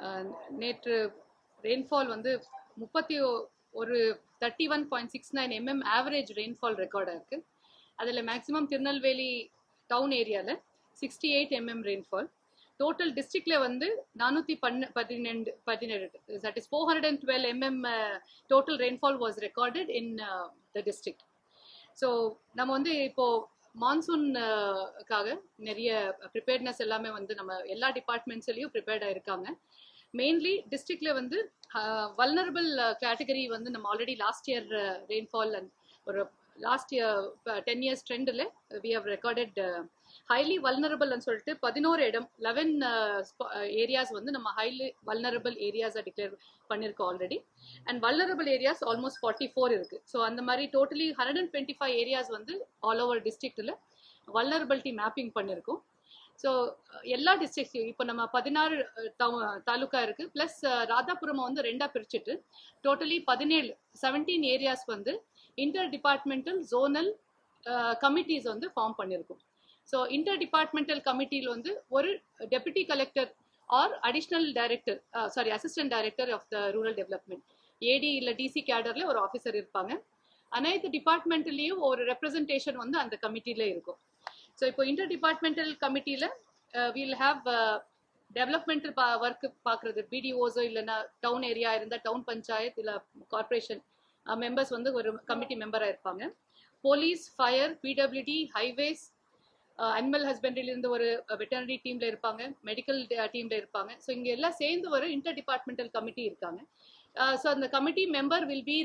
நேற்று ரெயின்ஃபால் வந்து முப்பத்தி ஒரு thirty one point six nine M M average rainfall ரெக்கார்டாக இருக்குது அதில் மேக்ஸிமம் திருநெல்வேலி டவுன் ஏரியாவில் sixty eight M M rainfall total டிஸ்ட்ரிக்டில் வந்து நானூற்றி பன்ன பதினெண்டு பதினேழு that is four hundred and twelve M M total rainfall was recorded in the district so நம்ம வந்து இப்போது மான்சூனுக்காக நிறைய ப்ரிப்பேர்ட்னஸ் எல்லாமே வந்து நம்ம எல்லா டிபார்ட்மெண்ட்ஸ்லேயும் ப்ரிப்பேர்டாக இருக்காங்க மெயின்லி டிஸ்ட்ரிக்ட்ல வந்து வல்னரபிள் கேட்டகரி வந்து நம்ம already last year rainfall and ஒரு லாஸ்ட் இயர் டென் இயர்ஸ் ட்ரெண்டில் வி ஹவ் ரெக்கார்டட் ஹைலி வல்னரபிள்னு சொல்லிட்டு பதினோரு இடம் லெவன் ஏரியாஸ் வந்து நம்ம ஹைலி வல்னரபிள் ஏரியாஸை டிக்ளேர் பண்ணியிருக்கோம் already and vulnerable areas almost forty four இருக்குது ஸோ அந்த மாதிரி totally hundred and twenty five areas வந்து ஆல் ஓவர் டிஸ்ட்ரிக்டில் வல்னரபிலிட்டி மேப்பிங் பண்ணியிருக்கோம் ஸோ எல்லா டிஸ்ட்ரிக்ட்ஸையும் இப்போ நம்ம பதினாறு தாலுக்கா இருக்கு ப்ளஸ் ராதாபுரம் வந்து ரெண்டா பிரிச்சுட்டு டோட்டலி பதினேழு செவன்டீன் ஏரியாஸ் வந்து இன்டர் டிபார்ட்மெண்டல் ஜோனல் கமிட்டிஸ் வந்து ஃபார்ம் பண்ணியிருக்கோம் ஸோ இன்டர் டிபார்ட்மெண்டல் கமிட்டியில் வந்து ஒரு deputy collector or additional director sorry assistant director of the rural development A D இல்லை டிசி கேடரில் ஒரு ஆஃபீஸர் இருப்பாங்க அனைத்து டிபார்ட்மெண்ட்லேயும் ஒரு ரெப்ரசன்டேஷன் வந்து அந்த கமிட்டியில் இருக்கும் ஸோ இப்போ இன்டர் டிபார்ட்மெண்டல் கமிட்டியில் வீல் ஹாவ் டெவலப்மெண்டல் பா ஒர்க் பார்க்குறது பிடிஓஸோ இல்லைன்னா டவுன் ஏரியா இருந்தால் டவுன் பஞ்சாயத் இல்லை கார்பரேஷன் மெம்பர்ஸ் வந்து ஒரு கமிட்டி மெம்பராக இருப்பாங்க police fire P W D highways animal ஹஸ்பண்ட்ரிலேருந்து ஒரு வெட்டனரி டீமில் இருப்பாங்க மெடிக்கல் டீமில் இருப்பாங்க ஸோ இங்கே எல்லாம் சேர்ந்து ஒரு இன்டர் டிபார்ட்மெண்டல் கமிட்டி இருக்காங்க ஸோ அந்த committee member will be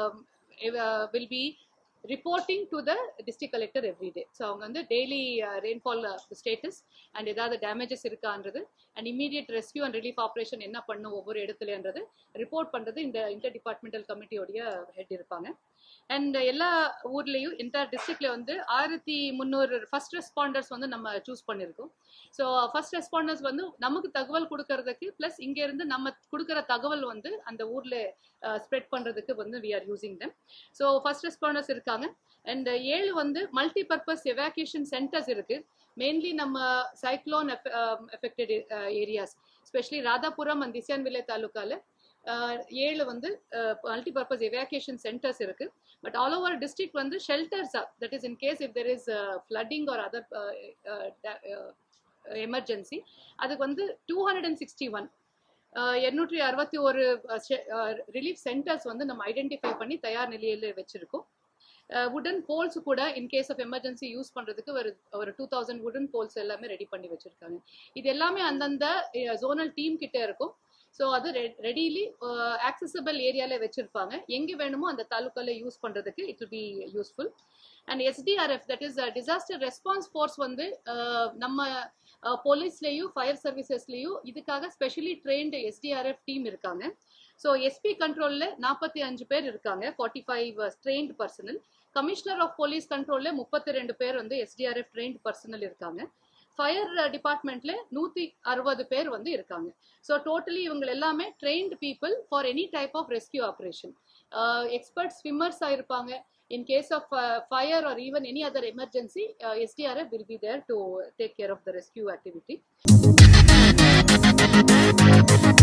will be reporting to the district collector every day so அவங்க வந்து டெய்லி ரெயின்ஃபால் ஸ்டேட்டஸ் அண்ட் ஏதாவது டேமேஜஸ் இருக்கான்றது and immediate rescue and relief operation என்ன பண்ணும் ஒவ்வொரு இடத்துலன்றது ரிப்போர்ட் பண்ணுறது இந்த இன்டர் டிபார்ட்மெண்டல் கமிட்டியோடைய ஹெட் இருப்பாங்க அண்ட் எல்லா ஊர்லேயும் இந்த டிஸ்ட்ரிக்ட்ல வந்து ஆயிரத்தி முந்நூறு ஃபர்ஸ்ட் ரெஸ்பாண்டர்ஸ் வந்து நம்ம சூஸ் பண்ணியிருக்கோம் ஸோ ஃபர்ஸ்ட் ரெஸ்பாண்டர்ஸ் வந்து நமக்கு தகவல் கொடுக்கறதுக்கு ப்ளஸ் இங்கேருந்து நம்ம கொடுக்குற தகவல் வந்து அந்த ஊரில் ஸ்ப்ரெட் பண்ணுறதுக்கு வந்து we are using them so first responders இருக்காங்க அண்ட் ஏழு வந்து மல்டி பர்பஸ் எவாக்குவேஷன் சென்டர்ஸ் இருக்கு மெயின்லி நம்ம cyclone affected areas specially Radhapuram and Thisayanvilai தாலுக்கால ஏழு வந்து மல்டி பர்பஸ் எவாக்குவேஷன் சென்டர்ஸ் இருக்கு பட் ஆல் ஓவர் டிஸ்ட்ரிக்ட் வந்து shelters that is in case if there is flooding or other emergency அதுக்கு வந்து two hundred and sixty one எண்ணூற்றி அறுபத்தி ஒரு ரிலீஃப் சென்டர்ஸ் வந்து நம்ம ஐடென்டிஃபை பண்ணி தயார் நிலையில் வச்சிருக்கோம் வுடன் போல்ஸ் கூட in case of emergency use பண்ணுறதுக்கு ஒரு ஒரு டூ தௌசண்ட் வுடன் போல்ஸ் எல்லாமே ரெடி பண்ணி வச்சுருக்காங்க இது எல்லாமே அந்தந்த ஜோனல் டீம் கிட்ட இருக்கும் ஸோ அது ரெடிலி ஆக்சசபிள் ஏரியாவில் வச்சுருப்பாங்க எங்கே வேணுமோ அந்த தாலுக்காவில் யூஸ் பண்ணுறதுக்கு it will be useful and S D R F that is disaster response force வந்து நம்ம போலீஸ்லேயும் ஃபயர் சர்வீசஸ்லேயும் இதுக்காக ஸ்பெஷலி ட்ரெயின்டு எஸ்டிஆர்எஃப் டீம் இருக்காங்க ஸோ எஸ்பி கண்ட்ரோலில் நாற்பத்தி அஞ்சு பேர் இருக்காங்க forty five trained personnel commissioner of police கண்ட்ரோலில் முப்பத்தி ரெண்டு பேர் வந்து எஸ்டிஆர்எஃப் ட்ரெயின்டு பர்சனல் இருக்காங்க ஃபயர் டிபார்ட்மெண்ட்ல நூற்றி அறுபது பேர் வந்து இருக்காங்க ஸோ டோட்டலி இவங்க எல்லாமே trained people for any type of rescue operation expert ஸ்விம்மர்ஸாக இருப்பாங்க in case of uh, fire or even any other emergency, uh, SDRF will be there to take care of the rescue activity.